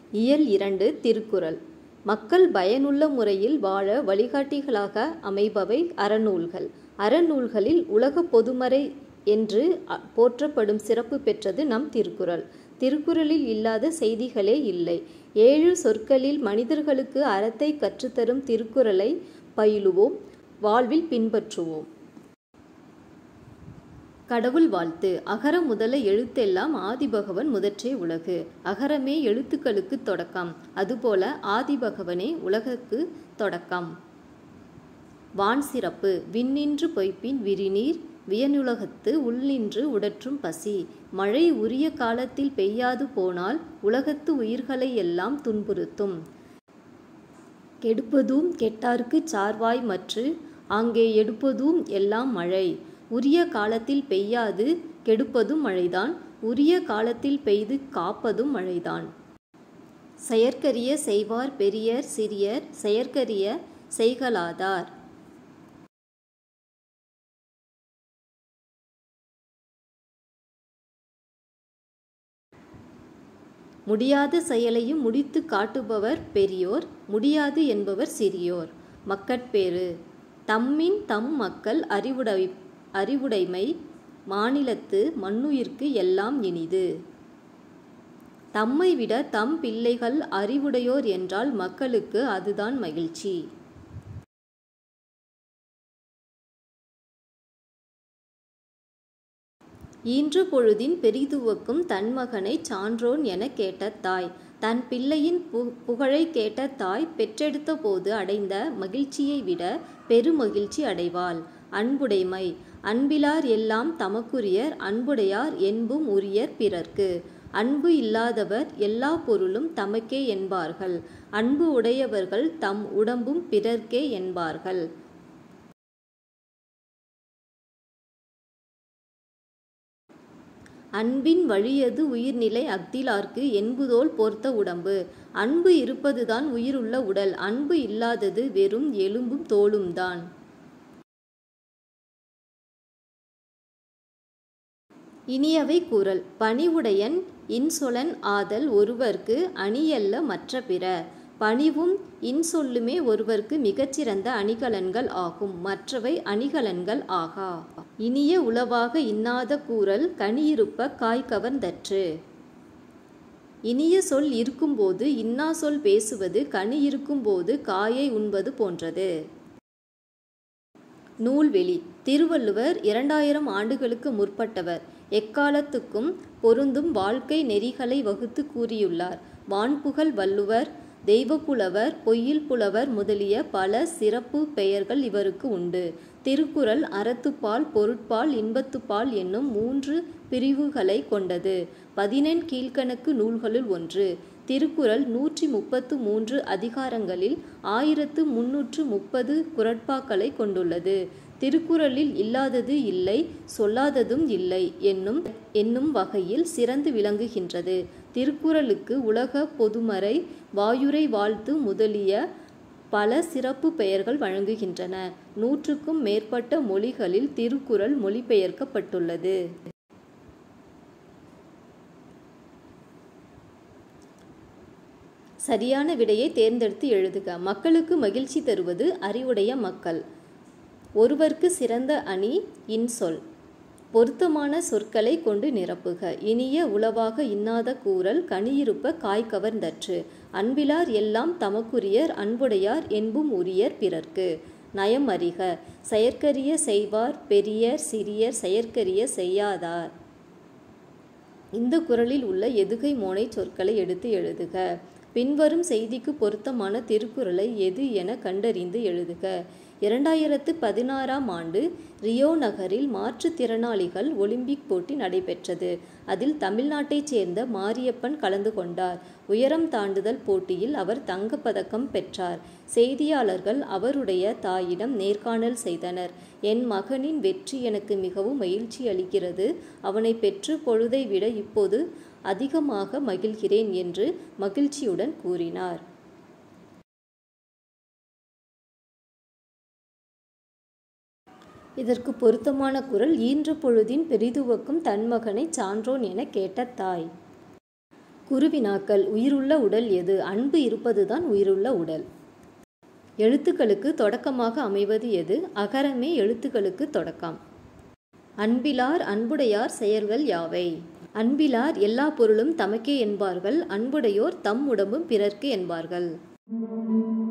இயல் இரண்டு திருக்குறள் மக்கள் பயனுள்ள முறையில் வாழ வழிகாட்டிகளாக அமைபவை அறநூல்கள் அறநூல்களில் உலகப் பொதுமறை என்று அ- போற்றப்படும் சிறப்பு பெற்றது நம் திருக்குறள் திருக்குறளில் இல்லாத செய்திகளே இல்லை ஏழு சொற்களில் மனிதர்களுக்கு அறத்தை கற்றுத்தரும் திருக்குறளை பயிலுவோம் வாழ்வில் பின்பற்றுவோம் கடவுள் வாழ்த்து அகர முதல எழுத்தெல்லாம் ஆதிபகவன் முதற்றே உலகு அகரமே எழுத்துக்களுக்கு தொடக்கம் அதுபோல ஆதிபகவனே உலகுக்கு தொடக்கம் வான் சிறப்பு விண்ணின்று பொய்ப்பின் விரிநீர் வியனுலகத்து உள்நின்று உடற்றும் பசி மழை உரிய காலத்தில் பெய்யாது போனால் உலகத்து உயிர்களை எல்லாம் துன்புறுத்தும் கெடுப்பதும் கெட்டார்க்குச் சார்வாய் மற்று ஆங்கே எடுப்பதும் எல்லாம் மழை உரிய காலத்தில் பெய்யாது கெடுப்பதும் மழைதான் உரிய காலத்தில் பெய்து காப்பதும் மழைதான் செயற்கரிய செய்வார் பெரியர் சிறியர் செயற்கரிய செய்கலாதார் முடியாத செயலையும் முடித்து காட்டுபவர் பெரியோர் முடியாது என்பவர் சிறியோர் மக்கட்பேறு தம்மின் தம் மக்கள் அறிவுடை அறிவுடைமை மாநிலத்து மண்ணுயிர்க்கு எல்லாம் இனிது தம்மை விட தம் பிள்ளைகள் அறிவுடையோர் என்றால் மக்களுக்கு அதுதான் மகிழ்ச்சி ஈன்ற பொழுதின் பெரிதுவக்கும் தன் மகனை சான்றோன் எனக் கேட்ட தாய் தன் பிள்ளையின் பு புகழை கேட்ட தாய் பெற்றெடுத்த போது அடைந்த மகிழ்ச்சியை விட பெருமகிழ்ச்சி அடைவாள் அன்புடைமை அன்பிலார் எல்லாம் தமக்குரியர் அன்புடையார் என்பும் உரியர் பிறர்க்கு அன்பு இல்லாதவர் எல்லா பொருளும் தமக்கே என்பார்கள் அன்பு உடையவர்கள் தம் உடம்பும் பிறர்க்கே என்பார்கள் அன்பின் வழியது உயிர்நிலை அஃதிலார்க்கு என்புதோல் போர்த்த உடம்பு அன்பு இருப்பதுதான் உயிருள்ள உடல் அன்பு இல்லாதது வெறும் எலும்பும் தோலும் தான் இனியவை கூறல் பணிவுடையன் இன்சொலன் ஆதல் ஒருவர்க்கு அணியல்ல மற்ற பிற பணிவும் இன்சொல்லுமே ஒருவர்க்கு மிகச்சிறந்த அணிகலன்கள் ஆகும் மற்றவை அணிகலன்கள் ஆகா இனிய உளவாக இன்னாத கூறல் கனியிருப்ப காய் கவர்ந்தற்று இனிய சொல் இருக்கும்போது இன்னா சொல் பேசுவது கனி இருக்கும்போது காயை உண்பது போன்றது நூல்வெளி திருவள்ளுவர் இரண்டாயிரம் ஆண்டுகளுக்கு முற்பட்டவர் எக்காலத்துக்கும் பொருந்தும் வாழ்க்கை நெறிகளை வகுத்து கூறியுள்ளார் வான்புகழ் வள்ளுவர் தெய்வப்புலவர் பொய்யில் புலவர் முதலிய பல சிறப்பு பெயர்கள் இவருக்கு உண்டு திருக்குறள் அறத்துப்பால் பொருட்பால் இன்பத்துப்பால் என்னும் மூன்று பிரிவுகளை கொண்டது பதினெண் கீழ்க்கணக்கு நூல்களுள் ஒன்று திருக்குறள் நூற்றி முப்பத்து மூன்று அதிகாரங்களில் ஆயிரத்து முன்னூற்று முப்பது குரட்பாக்களை கொண்டுள்ளது திருக்குறளில் இல்லாதது இல்லை சொல்லாததும் இல்லை என்னும் என்னும் வகையில் சிறந்து விளங்குகின்றது திருக்குறளுக்கு உலக பொதுமறை வாயுரை வாழ்த்து முதலிய பல சிறப்பு பெயர்கள் வழங்குகின்றன நூற்றுக்கும் மேற்பட்ட மொழிகளில் திருக்குறள் மொழிபெயர்க்கப்பட்டுள்ளது சரியான விடையை தேர்ந்தெடுத்து எழுதுக மக்களுக்கு மகிழ்ச்சி தருவது அறிவுடைய மக்கள் ஒருவர்க்கு சிறந்த அணி இன்சொல் பொருத்தமான சொற்களை கொண்டு நிரப்புக இனிய உளவாக இன்னாத கூறல் கனியிருப்ப காய் கவர்ந்தற்று அன்பிலார் எல்லாம் தமக்குரியர் அன்புடையார் என்பும் உரியர் பிறர்க்கு நயம் அறிக செயற்கரிய செய்வார் பெரியர் சிறியர் செயற்கரிய செய்யாதார் இந்த குறளில் உள்ள எதுகை மோனை சொற்களை எடுத்து எழுதுக பின்வரும் செய்திக்கு பொருத்தமான திருக்குறளை எது என கண்டறிந்து எழுதுக இரண்டாயிரத்து பதினாறாம் ஆண்டு ரியோ நகரில் மாற்றுத்திறனாளிகள் ஒலிம்பிக் போட்டி நடைபெற்றது அதில் தமிழ்நாட்டைச் சேர்ந்த மாரியப்பன் கலந்து கொண்டார் உயரம் தாண்டுதல் போட்டியில் அவர் தங்கப்பதக்கம் பெற்றார் செய்தியாளர்கள் அவருடைய தாயிடம் நேர்காணல் செய்தனர் என் மகனின் வெற்றி எனக்கு மிகவும் மகிழ்ச்சி அளிக்கிறது அவனை பெற்று பொழுதை விட இப்போது அதிகமாக மகிழ்கிறேன் என்று மகிழ்ச்சியுடன் கூறினார் இதற்கு பொருத்தமான குரல் ஈன்ற பொழுதின் பெரிதுவக்கும் தன் மகனை சான்றோன் என கேட்ட தாய் குருவினாக்கள் உயிருள்ள உடல் எது அன்பு இருப்பதுதான் உயிருள்ள உடல் எழுத்துக்களுக்கு தொடக்கமாக அமைவது எது அகரமே எழுத்துக்களுக்கு தொடக்கம் அன்பிலார் அன்புடையார் செயல்கள் யாவை அன்பிலார் எல்லா பொருளும் தமக்கே என்பார்கள் அன்புடையோர் தம் உடம்பும் பிறர்க்கு என்பார்கள்